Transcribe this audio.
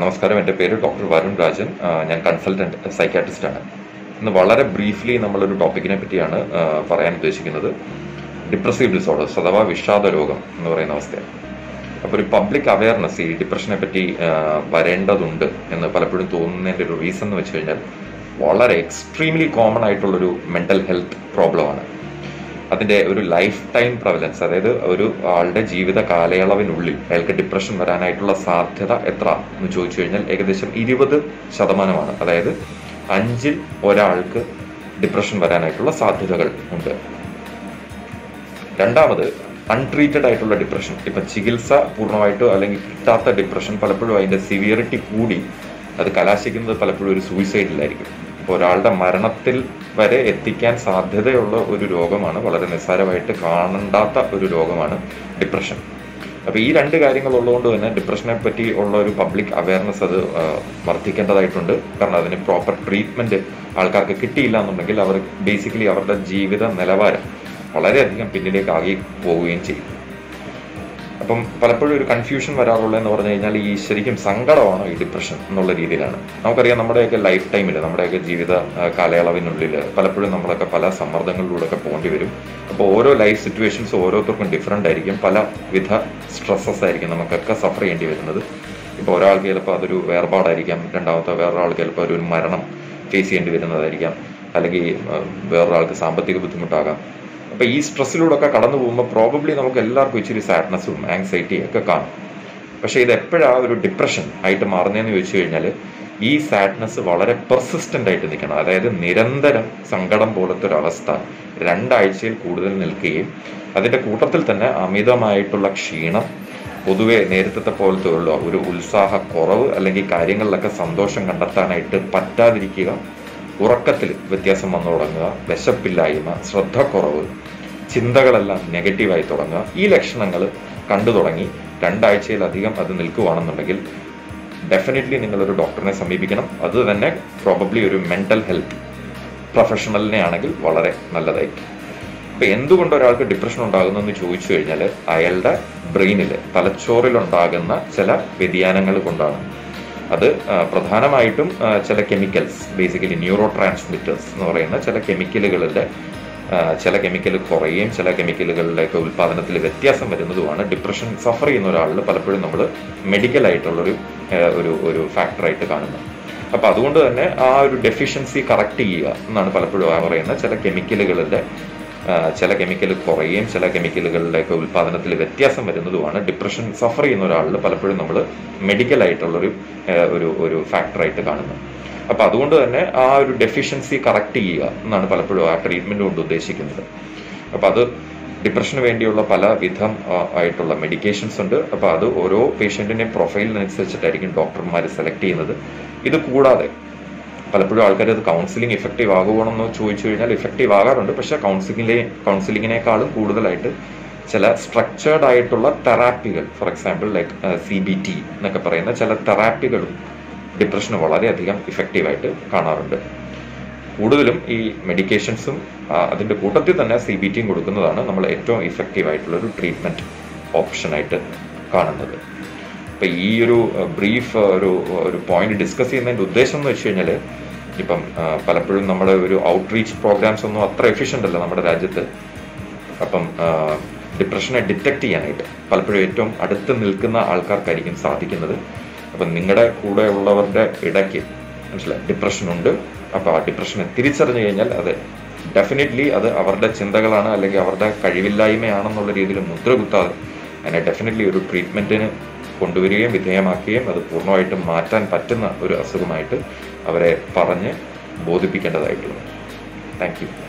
നമസ്കാരം എൻ്റെ പേര് ഡോക്ടർ വരുൺ രാജൻ ആ, ഞാൻ കൺസൾട്ടൻറ്റ് സൈക്കാട്രിസ്റ്റ് ആണ് ഇന്ന് വളരെ ബ്രീഫ്ലി നമ്മളൊരു ടോപ്പിക്കിനെ പറ്റിയാണ് ആ, പറയാൻ ഉദ്ദേശിക്കുന്നത് ഡിപ്രസീവ് ഡിസോർഡേഴ്സ് അഥവാ വിഷാദ രോഗം എന്ന് പറയുന്ന അവസ്ഥയാണ് അപ്പോൾ ഒരു പബ്ലിക് അവയർനെസ് ഈ ഡിപ്രഷനെ പറ്റി ആ, വരേണ്ടതുണ്ട് എന്ന് പലപ്പോഴും തോന്നുന്നതിൻ്റെ ഒരു റീസൺ എന്ന് വെച്ച് കഴിഞ്ഞാൽ വളരെ എക്സ്ട്രീംലി കോമൺ ആയിട്ടുള്ളൊരു മെൻ്റൽ ഹെൽത്ത് പ്രോബ്ലമാണ് അതിന്റെ ഒരു ലൈഫ് ടൈം പ്രവലൻസ് അതായത് ഒരു ആളുടെ ജീവിത കാലയളവിനുള്ളിൽ അയാൾക്ക് ഡിപ്രഷൻ വരാനായിട്ടുള്ള സാധ്യത എത്ര എന്ന് ചോദിച്ചു കഴിഞ്ഞാൽ ഏകദേശം ഇരുപത് ശതമാനമാണ് അതായത് അഞ്ചിൽ ഒരാൾക്ക് ഡിപ്രഷൻ വരാനായിട്ടുള്ള സാധ്യതകൾ ഉണ്ട് രണ്ടാമത് അൺട്രീറ്റഡ് ആയിട്ടുള്ള ഡിപ്രഷൻ ഇപ്പൊ ചികിത്സ പൂർണ്ണമായിട്ടോ അല്ലെങ്കിൽ കിട്ടാത്ത ഡിപ്രഷൻ പലപ്പോഴും അതിന്റെ സിവിയറിറ്റി കൂടി അത് കലാശിക്കുന്നത് പലപ്പോഴും ഒരു സൂയിസൈഡിലായിരിക്കും അപ്പോൾ ഒരാളുടെ മരണത്തിൽ വരെ എത്തിക്കാൻ സാധ്യതയുള്ള ഒരു രോഗമാണ് വളരെ നിസ്സാരമായിട്ട് കാണണ്ടാത്ത ഒരു രോഗമാണ് ഡിപ്രഷൻ അപ്പൊ ഈ രണ്ട് കാര്യങ്ങൾ ഉള്ളതുകൊണ്ട് തന്നെ ഡിപ്രഷനെ പറ്റി ഉള്ള ഒരു പബ്ലിക് അവയർനെസ് അത് ആ, വർദ്ധിക്കേണ്ടതായിട്ടുണ്ട് കാരണം അതിന് പ്രോപ്പർ ട്രീറ്റ്മെന്റ് ആൾക്കാർക്ക് കിട്ടിയില്ല എന്നുണ്ടെങ്കിൽ അവർ ബേസിക്കലി അവരുടെ ജീവിത നിലവാരം വളരെയധികം പിന്നിലേക്ക് ആകി പോവുകയും ചെയ്യും അപ്പം പലപ്പോഴും ഒരു കൺഫ്യൂഷൻ വരാറുള്ളതെന്ന് പറഞ്ഞു കഴിഞ്ഞാൽ ഈ ശരിക്കും സങ്കടമാണോ ഈ ഡിപ്രഷൻ എന്നുള്ള രീതിയിലാണ് നമുക്കറിയാം നമ്മുടെയൊക്കെ ലൈഫ് ടൈമിൽ നമ്മുടെയൊക്കെ ജീവിത ആ, കാലയളവിനുള്ളിൽ പലപ്പോഴും നമ്മളൊക്കെ പല സമ്മർദ്ദങ്ങളിലൂടെയൊക്കെ പോകേണ്ടി വരും അപ്പോൾ ഓരോ ലൈഫ് സിറ്റുവേഷൻസ് ഓരോരുത്തർക്കും ഡിഫറെൻ്റ് ആയിരിക്കും പല വിധ സ്ട്രെസ്സസ് ആയിരിക്കും നമുക്കൊക്കെ സഫർ ചെയ്യേണ്ടി വരുന്നത് ഇപ്പോൾ ഒരാൾക്ക് ചിലപ്പോൾ അതൊരു വേർപാടായിരിക്കാം രണ്ടാമത്തെ വേറൊരാൾക്ക് ചിലപ്പോൾ ഒരു മരണം ഫേസ് ചെയ്യേണ്ടി വരുന്നതായിരിക്കാം അല്ലെങ്കിൽ ആ, വേറൊരാൾക്ക് സാമ്പത്തിക ബുദ്ധിമുട്ടാകാം അപ്പൊ ഈ സ്ട്രെസ്സിലൂടെ ഒക്കെ കടന്നു പോകുമ്പോൾ പ്രോബബ്ലി നമുക്ക് എല്ലാവർക്കും ഇച്ചിരി സാഡ്നെസ്സും ആങ്സൈറ്റിയും ഒക്കെ കാണും പക്ഷെ ഇത് എപ്പോഴാണ് ഒരു ഡിപ്രഷൻ ആയിട്ട് മാറുന്നതെന്ന് ചോദിച്ചു കഴിഞ്ഞാൽ ഈ സാഡ്നെസ് വളരെ പെർസിസ്റ്റന്റ് ആയിട്ട് നിൽക്കണം അതായത് നിരന്തരം സങ്കടം പോലത്തെ ഒരു അവസ്ഥ രണ്ടാഴ്ചയിൽ കൂടുതൽ നിൽക്കുകയും അതിന്റെ കൂട്ടത്തിൽ തന്നെ അമിതമായിട്ടുള്ള ക്ഷീണം പൊതുവെ നേരത്തെ പോലത്തെ ഉള്ള ഒരു ഉത്സാഹ കുറവ് അല്ലെങ്കിൽ കാര്യങ്ങളിലൊക്കെ സന്തോഷം കണ്ടെത്താനായിട്ട് പറ്റാതിരിക്കുക ഉറക്കത്തിൽ വ്യത്യാസം വന്നു തുടങ്ങുക വിശപ്പില്ലായ്മ ശ്രദ്ധക്കുറവ് ചിന്തകളെല്ലാം നെഗറ്റീവായി തുടങ്ങുക ഈ ലക്ഷണങ്ങൾ കണ്ടു തുടങ്ങി രണ്ടാഴ്ചയിലധികം അത് നിൽക്കുകയാണെന്നുണ്ടെങ്കിൽ ഡെഫിനറ്റ്ലി നിങ്ങളൊരു ഡോക്ടറിനെ സമീപിക്കണം അത് തന്നെ പ്രോബബ്ലി ഒരു മെന്റൽ ഹെൽത്ത് പ്രൊഫഷണലിനെ ആണെങ്കിൽ വളരെ നല്ലതായിരിക്കും ഇപ്പൊ എന്തുകൊണ്ട് ഒരാൾക്ക് ഡിപ്രഷൻ ഉണ്ടാകുന്നു എന്ന് ചോദിച്ചു കഴിഞ്ഞാൽ അയാളുടെ ബ്രെയിനിൽ തലച്ചോറിലുണ്ടാകുന്ന ചില വ്യതിയാനങ്ങൾ കൊണ്ടാണ് അത് ആ, പ്രധാനമായിട്ടും ആ, ചില കെമിക്കൽസ് ബേസിക്കലി ന്യൂറോ ട്രാൻസ്മിറ്റേഴ്സ് എന്ന് പറയുന്ന ചില കെമിക്കലുകളുടെ ആ, ചില കെമിക്കൽ കുറയുകയും ചില കെമിക്കലുകളുടെയൊക്കെ ഉൽപ്പാദനത്തിൽ വ്യത്യാസം വരുന്നതുമാണ് ഡിപ്രഷൻ സഫർ ചെയ്യുന്ന ഒരാളിൽ പലപ്പോഴും നമ്മൾ മെഡിക്കൽ ആയിട്ടുള്ളൊരു ആ, ഒരു ഒരു ഫാക്ടറായിട്ട് കാണുന്നത് അപ്പൊ അതുകൊണ്ട് തന്നെ ആ ഒരു ഡെഫിഷ്യൻസി കറക്റ്റ് ചെയ്യുക എന്നാണ് പലപ്പോഴും ആ പറയുന്ന ചില കെമിക്കലുകളുടെ ആ, ചില കെമിക്കൽ കുറയുകയും ചില കെമിക്കലുകളുടെയൊക്കെ ഉൽപ്പാദനത്തിൽ വ്യത്യാസം വരുന്നതുമാണ് ഡിപ്രഷൻ സഫർ ചെയ്യുന്ന ഒരാളിൽ പലപ്പോഴും നമ്മൾ മെഡിക്കൽ ആയിട്ടുള്ളൊരു ആ, ഒരു ഒരു ഫാക്ടറായിട്ട് കാണുന്നത് അപ്പൊ അതുകൊണ്ട് തന്നെ ആ ഒരു ഡെഫിഷ്യൻസി കറക്റ്റ് ചെയ്യുക എന്നാണ് പലപ്പോഴും ആ ട്രീറ്റ്മെന്റ് കൊണ്ട് ഉദ്ദേശിക്കുന്നത് അപ്പൊ അത് ഡിപ്രഷന് വേണ്ടിയുള്ള പല വിധം ആ, ആയിട്ടുള്ള മെഡിക്കേഷൻസ് ഉണ്ട് അപ്പൊ അത് ഓരോ പേഷ്യന്റിന്റെ പ്രൊഫൈലിനനുസരിച്ചിട്ടായിരിക്കും ഡോക്ടർമാർ സെലക്ട് ചെയ്യുന്നത് ഇത് കൂടാതെ പലപ്പോഴും ആൾക്കാർ അത് കൗൺസിലിംഗ് ഇഫക്റ്റീവ് ആകുകയാണെന്ന് ചോദിച്ചു കഴിഞ്ഞാൽ ഇഫക്റ്റീവ് ആകാറുണ്ട് പക്ഷെ കൗൺസിലിംഗിലെ കൗൺസിലിങ്ങിനേക്കാളും കൂടുതലായിട്ട് ചില സ്ട്രക്ചേർഡ് ആയിട്ടുള്ള തെറാപ്പികൾ for example like C B T എന്നൊക്കെ പറയുന്ന ചില തെറാപ്പികളും ഡിപ്രഷന് വളരെയധികം ഇഫക്റ്റീവായിട്ട് കാണാറുണ്ട് കൂടുതലും ഈ മെഡിക്കേഷൻസും അതിന്റെ കൂട്ടത്തിൽ തന്നെ സി ബി ടിയും കൊടുക്കുന്നതാണ് നമ്മൾ ഏറ്റവും ഇഫക്റ്റീവ് ആയിട്ടുള്ള ഒരു ട്രീറ്റ്മെന്റ് ഓപ്ഷനായിട്ട് കാണുന്നത് ഇപ്പൊ ഈ ഒരു ബ്രീഫ് ഒരു ഒരു പോയിന്റ് ഡിസ്കസ് ചെയ്യുന്നതിന്റെ ഉദ്ദേശം എന്ന് വെച്ച് കഴിഞ്ഞാൽ ഇപ്പം ആ, പലപ്പോഴും നമ്മുടെ ഒരു ഔട്ട്റീച്ച് പ്രോഗ്രാംസ് ഒന്നും അത്ര എഫിഷ്യന്റ് അല്ല നമ്മുടെ രാജ്യത്ത് അപ്പം ഡിപ്രഷനെ ഡിറ്റക്ട് ചെയ്യാനായിട്ട് പലപ്പോഴും ഏറ്റവും അടുത്ത് നിൽക്കുന്ന ആൾക്കാർക്കായിരിക്കും സാധിക്കുന്നത് അപ്പം നിങ്ങളുടെ കൂടെ ഉള്ളവരുടെ ഇടയ്ക്ക് മനസ്സിലായി ഡിപ്രഷൻ ഉണ്ട് അപ്പൊ ആ ഡിപ്രഷനെ തിരിച്ചറിഞ്ഞു കഴിഞ്ഞാൽ അത് ഡെഫിനറ്റ്ലി അത് അവരുടെ ചിന്തകളാണ് അല്ലെങ്കിൽ അവരുടെ കഴിവില്ലായ്മയാണെന്നുള്ള രീതിയിൽ മുദ്ര കുത്താതെ അതിനെ ഡെഫിനറ്റ്ലി ഒരു ട്രീറ്റ്മെന്റിന് കൊണ്ടുവരികയും വിധേയമാക്കുകയും അത് പൂർണ്ണമായിട്ടും മാറ്റാൻ പറ്റുന്ന ഒരു അസുഖമായിട്ട് അവരെ പറഞ്ഞ് ബോധിപ്പിക്കേണ്ടതായിട്ടുള്ളത് താങ്ക് യു